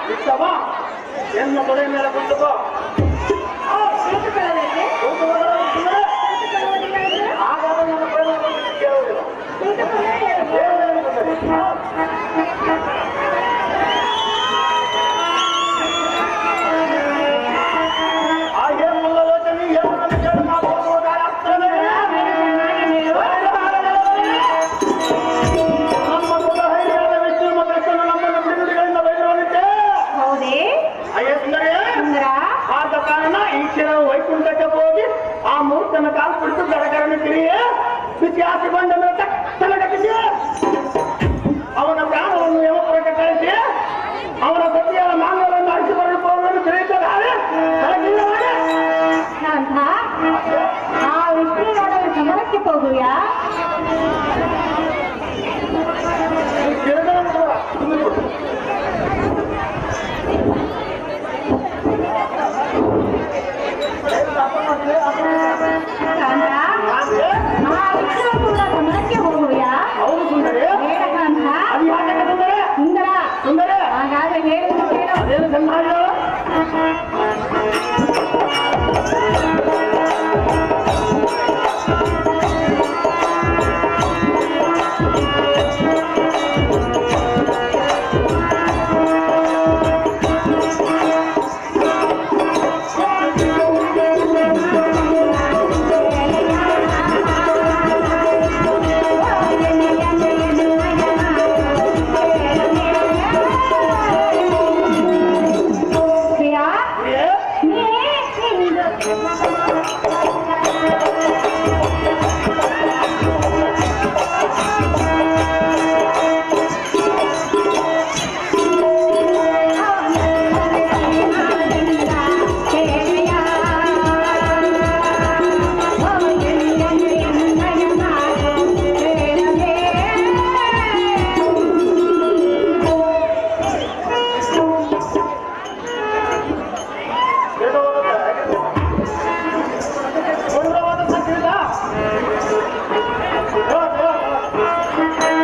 ಇಷ್ಟವ ಎನ್ನ ತೊಡೆ ಮೇಲೆ ಕುಂತುಕೋ ಕುಳಿತುಕೊಳ್ಳಬೇಕೆ? ಕುಂತುಕೊಳ್ಳಲು ಸುಮ್ಮನೆ ಕುಳಿತುಕೊಳ್ಳುವುದಿಲ್ಲ ಅಂದ್ರೆ? ಹಾಗಾದ್ರೆ ನನ್ನ ಪ್ರಯೋಜನ ಕೇಳುವುದಿಲ್ಲ ಕುಳಿತುಕೊಂಡೇ ಇರು. ಕೇಳುವುದಿಲ್ಲ ಸುಮ್ಮನೆ. ಹಾಗೆ ಮುಲ್ಲಲೋಚನೆ ಏನನ್ನು ಕೇಳಿ ನಾವು ಹೋಗುವುದಾರ ಅರ್ಥವೇ? ನಮ್ಮ ಕುಲ ಹೈರಿಯಾದ ವಿಷ್ಣು ಮತ್ತು ಕೃಷ್ಣನು ನಮ್ಮನ್ನು ಬಿಡುಗಡೆಗಳಿಂದ ಬೈದಿರುವಂತೆ ಹೌದೇ ಅಯ್ಯ ಸುಂದರಿ ಸುಂದರ ಆದ ಕಾರಣ ಈ ಕ್ಷಣ ವೈಕುಂಠಕ್ಕೆ ಹೋಗಿ ಆ ಮೂರ್ತನ ಕಾಲು ಕುಳಿತು ಗಡಗರನ್ನು ತಿರಿಯೇ ಬಿಸಿ ಆಸಿ ಬಂದ ಮೇಲೆ ತಕ್ಷಣ ಕಟ್ಟಿಸಿ ಅವನ ಪ್ರಾಣವನ್ನು ಯಮಪುರಕ್ಕೆ ಕಳಿಸಿ ಅವನ ಸತಿಯಾದ ಮಾಂಗವನ್ನು ಅರಿಸಿಕೊಂಡು ಹೋಗುವುದು ತಿಳಿಯುತ್ತದೆ ತಲೆಗಿಲ್ಲ ಮಾಡಿ ಶಾಂತ ಆ ವಿಷ್ಣುವಾದರ ಸಮರಕ್ಕೆ ಹೋಗುಯಾ ಕಾಂತ ಆ ವಿಷ್ಣುವಾದರ ಸಮರಕ್ಕೆ ಹೋಗುಯಾ ಹೌದು ಸುಂದರಿ ಬೇಡ ಕಾಂತ ಅದು ಯಾಕೆ ಸುಂದರಿ ಸುಂದರ ಸುಂದರಿ ಹಾಗಾದ್ರೆ ಹೇಳುವುದು ಕೇಳು ಅದೇನು ಚೆನ್ನಾಗಿಲ್ಲ ಪ್ರಿಯಾ ಏ? ನೀ ನಿಂದು. ಏನೋ ಒಂದು ಸುಂದರವಾದ ಸಂಗೀತ. ಹೇಳು, ಹೇಳು, ಹೇಳು.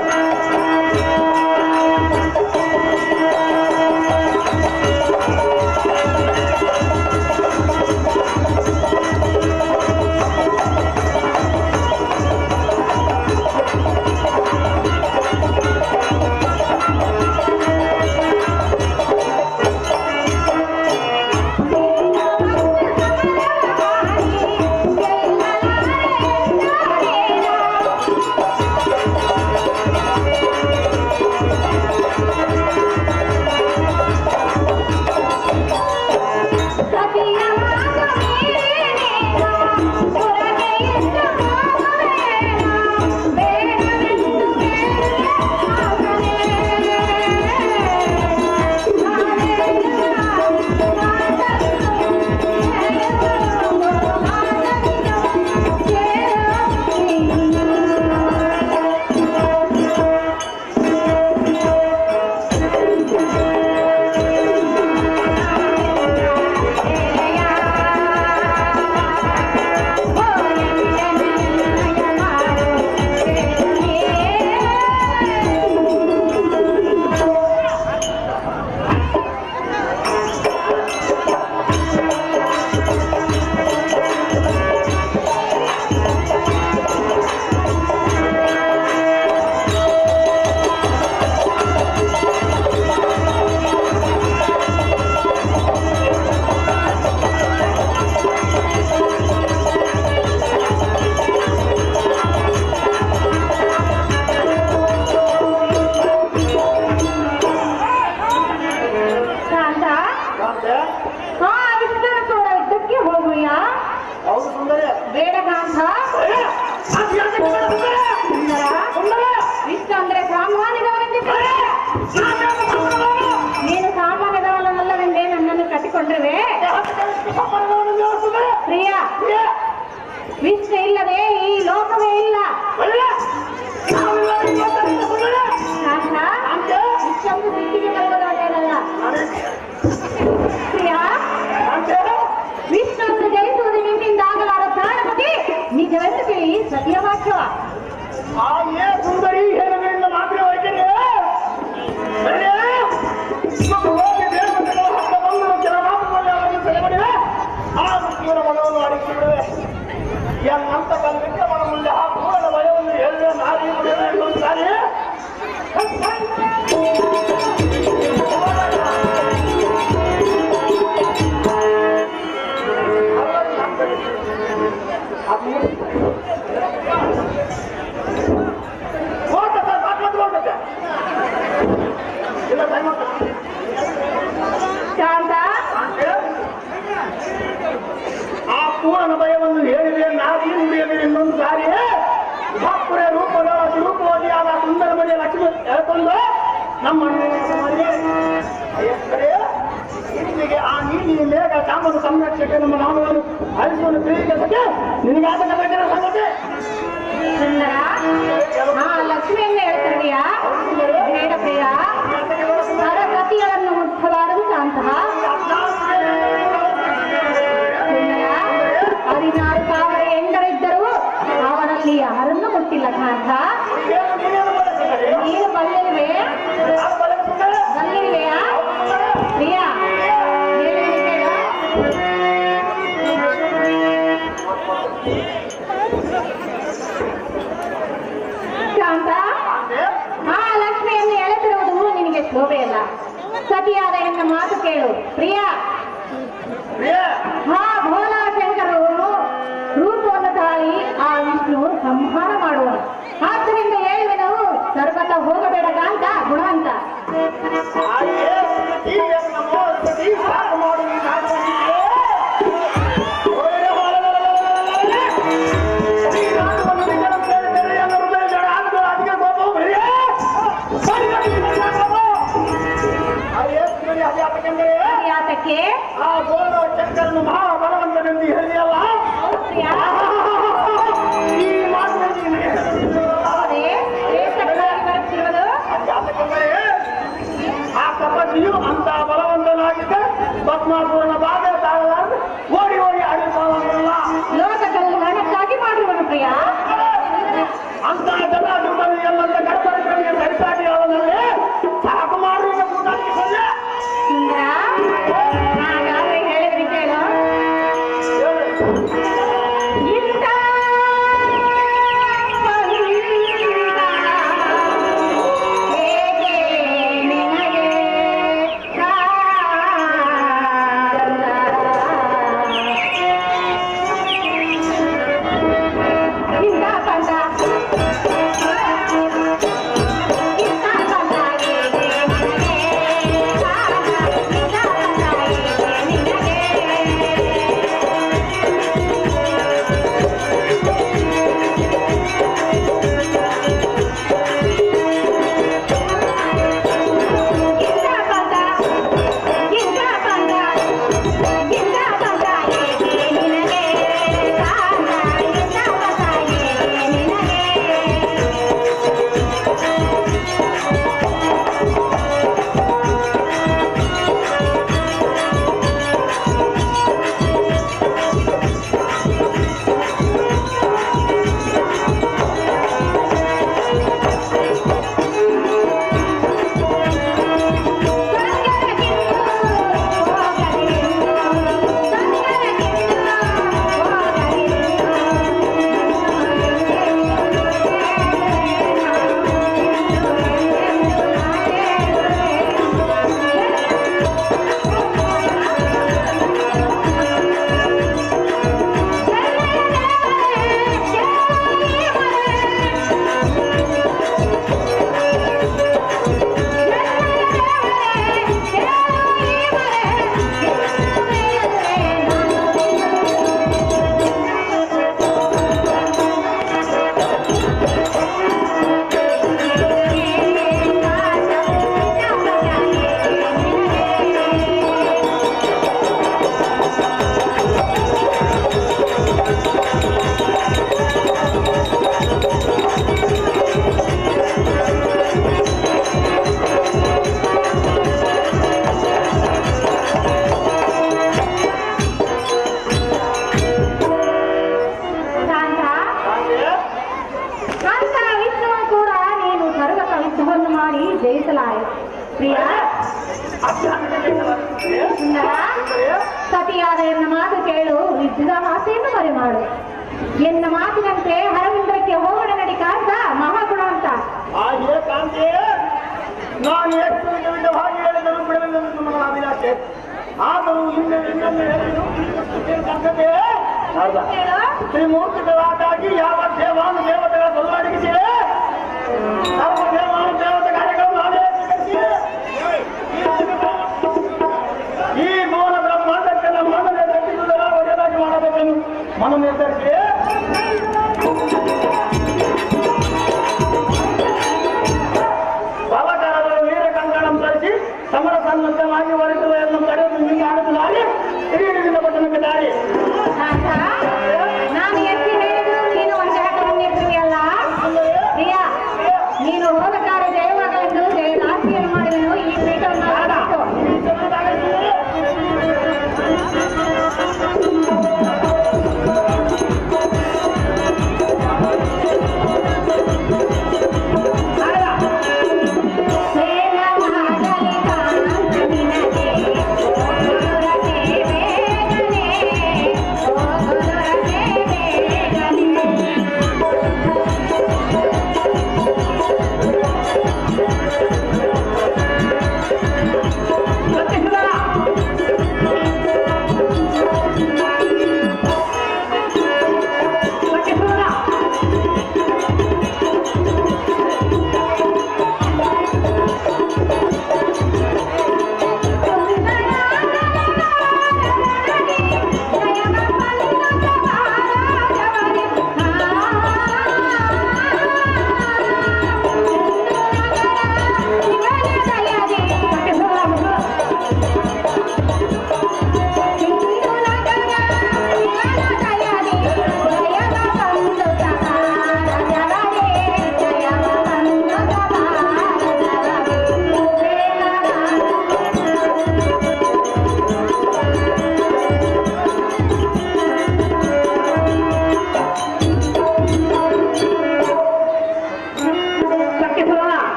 ಶಾಂತ ಕಾಂತೆ? ಆ ವಿಷ್ಣುವರ ಯುದ್ಧಕ್ಕೆ ಹೋಗುಯಾ ಹೌದು ಸುಂದರಿ ಬೇಡ ಕಾಂತ ಏ, ಅದು ಯಾಕೆ ಬೇಡ ಸುಂದರಿ? ಸುಂದರ ಸುಂದರಿ ವಿಷ್ಣು ಅಂದ್ರೆ ಸಾಮಾನ್ಯದವರೆಂದಿದ್ದಾರೆ ನಾನು ಯಾಕೆ ಸುಂದರವನು? ನೀನು ಸಾಮಾನ್ಯದವನಲ್ಲವೆಂದೇ ನನ್ನನ್ನು ಕಟ್ಟಿಕೊಂಡಿರುವೆ ಯಾಕೆ ಕಳಿಸಿ ಸಫಲವನ್ನು ಹೇಳು ಸುಂದರಿ? ಪ್ರಿಯ ಏ, ವಿಷ್ಣು ಇಲ್ಲದೆ ಈ ಲೋಕವೇ ಇಲ್ಲ ಒಳ್ಳೆ. ನಾವೆಲ್ಲ ಇಲ್ಲಿ ಮಾತಾಡಿದ ಸುಂದರಿ. ಕಾಂತ ಕಾಂತೆ? ಇಷ್ಟೊಂದು ಸಿಟ್ಟಿಗೆ ಬರುವುದು ಒಳ್ಳೆಯದಲ್ಲ ಅದೇ. ಪ್ರಿಯ ಕಾಂತೆ? ವಿಷ್ಣುವನ್ನು ಜಯಿಸುವುದು ನಿನ್ನಿಂದಾಗಲಾರ ಪ್ರಾಣಪತಿ ನಿಜವೆಂದು ತಿಳಿ ಸತ್ಯವಾಕ್ಯವ ಆ ಏ ಸುಂದರಿ ಹೇಳುವುದರಿಂದ ಮಾತ್ರ ಹೋಯ್ತೇನೆ ಒಳ್ಳೆ. ನಮ್ಮ ಶಾಂತ ಆ ಪೂರ್ಣ ಭಯವನ್ನು ಹೇಳಿದೆ ನಾದಿ ನುಡಿಯಲ್ಲಿ ಇನ್ನೊಂದು ಸಾರಿ ಭಕ್ತರ ರೂಪದ ರೂಪವಾಗಿ ಆದ ಸುಂದರ ಮನೆಯ ಲಕ್ಷ್ಮಿ ಹೇಳ್ಕೊಂಡು ನಮ್ಮ ಇಲ್ಲಿಗೆ ಆ ನೀತಿ ಮೇಘ ಕಾಮನ ಸಂರಕ್ಷಕ ನಮ್ಮ ನಾಮವನ್ನು ಅಳಿಸುವ ತಿಳಿಗೆ ನಿನಗಾದ ಬಗ್ಗೆ ಸಂಗತಿ ಸುಂದರ ಹಾ ಲಕ್ಷ್ಮಿಯನ್ನ ಹೇಳ್ತಿರ್ತೀಯಾ ಬೇಡ ಪ್ರಿಯ ಸರಗತಿಗಳನ್ನು ಮುಟ್ಟಬಾರದು ಶಾಂತ ಸುಂದರ ಹದಿನಾರು ಸಾವಿರ ಎಂಡರಿದ್ದರು ಅವರಲ್ಲಿ ಯಾರನ್ನು ಮುಟ್ಟಿಲ್ಲ ಕಾಂತ ನೀನು ಬಲ್ಲಿರುವೆ ಬಲ್ಲಿರುವೆಯಾ ಪ್ರಿಯ ಹೇಳಿದ್ದು ಕೇಳು. ಶಾಂತ ಆ ಲಕ್ಷ್ಮಿಯನ್ನು ಎಳೆತಿರುವುದು ನಿನಗೆ ಶೋಭೆಯಲ್ಲ ಸತಿಯಾದ ಎನ್ನ ಮಾತು ಕೇಳು ಪ್ರಿಯ ಹಾ ಭೋಲಾಶಂಕರವರು ರೂಪವನ್ನು ತಾಳಿ ಆ ವಿಷ್ಣು ಸಂಹಾರ ಮಾಡುವನು ಆದ್ದರಿಂದ ಹೇಳುವೆನು ಸರ್ವತ ಹೋಗಬೇಡ ಕಾಂತ ಗುಣ ಅಂತ ಯಾತಕ್ಕೆ ಆ ಗೋಲ ಚಕ್ಕರನ್ನು ಮಹಾಬಲವಂತನೆಂದು ಹೇಳಿಯಲ್ಲ ಹೌದು ಪ್ರಿಯ ಈ ಮಾತಿನಲ್ಲಿ ನಿನಗೆ ಹೌದೇ? ಏತಕ್ಕಾಗಿ ಬರುತ್ತಿರುವುದು ಯಾತಕೆಂದರೆ ಆ ತಪಸ್ವಿಯು ಅಂತ ಬಲವಂತನಾಗಿದ್ದ ಪದ್ಮಾಸುರನ ಭಾಗ ತಾಳಲಾರದೆ ಓಡಿ ಓಡಿ ಆಡಿಕೊಳ್ಳಲ್ಲ ಲೋಕ ಕಲ್ಯಾಣಕ್ಕಾಗಿ ಮಾಡಿರುವನು ಪ್ರಿಯ ಅಂತ ಜಲಾದುತನು ಎಲ್ಲಂತ ಕಡಪರಿಕರಿಗೆ ಸರಿಸಾಟಿ ಅವನಲ್ಲಿ ಸಾಕು ಮಾಡುವ ಕೂಟಕ್ಕೆ ಸಲ್ಲ ಸುಂದರ ಹಾಗಾದ್ರೆ ಹೇಳಿದ್ರಿ ಕೇಳು ಇಂಥ ಬಂದ ಹೇಗೆ ನಿನಗೆ ಕಾಂತ? ಇಂಥ ಬಂದ ಇಂಥ ಬಂದ ಹೇಗೆ ನಿನಗೆ ಕಾಂತ? ಇಂಥ ಬಂದ ಹೇಗೆ ನಿನಗೆ ಇಂಥ ಬಂದ ಇಂಥ ಬಂದ ಇಂಥ ಬಂದ ಹೇಗೆ ನಿನಗೆ ಕಾಂತ? ಇಂಥ ಬಂದ ಹೇಗೆ ನಿನಗೆ ಶಾಂತ ನಂತರ ವಿಷ್ಣು ಕೂಡ ನೀನು ಸರ್ವತ ಯುದ್ಧವನ್ನು ಮಾಡಿ ಜಯಿಸಲಾರೆ ಪ್ರಿಯ ಸುಂದರ ಸತಿಯಾದ ಎನ್ನ ಮಾತು ಕೇಳು ಯುದ್ಧದ ಮಾತೆಯನ್ನು ಮರೆ ಮಾಡು ಎನ್ನ ಮಾತಿನಂತೆ ಹರವಿಂದ್ರಕ್ಕೆ ಹೋಗೋಣ ನಡಿ ಕಾಂತ ಮಹಾಗುಣ ಅಂತ ಹಾಗೆ ಕಾಂತಿ ನಾನು ಎಷ್ಟು ವಿಧ ಹಾಗೆ ಹೇಳಿದರು ಬಿಡಲೆಂದು ನನ್ನ ಅಭಿಲಾಷೆ ಆದರೂ ಹಿಂದೆ ಇನ್ನೊಮ್ಮೆ ಹೇಳಿದ್ರು ಸಂಗತಿ ಹೌದಾ ಹೇಳು ತ್ರಿಮೂರ್ತಿಗಳಾದಾಗಿ ಯಾವ ದೇವಾನು ದೇವತೆಗಳ ಸಲ್ಲಡಿಸಿದೆ ಸರ್ವ ದೇವಾನು ದೇವತೆ ಕಾರ್ಯಗಳು ನಾವೇ ಸ್ವೀಕರಿಸಿದೆ ನಿರ್ಧರಿಸಿ ಬಾಲಕಾರರು ವೀರ ಕಂಕಣಂ ಧರಿಸಿ ಸಮರ ಸನ್ನದ್ಧ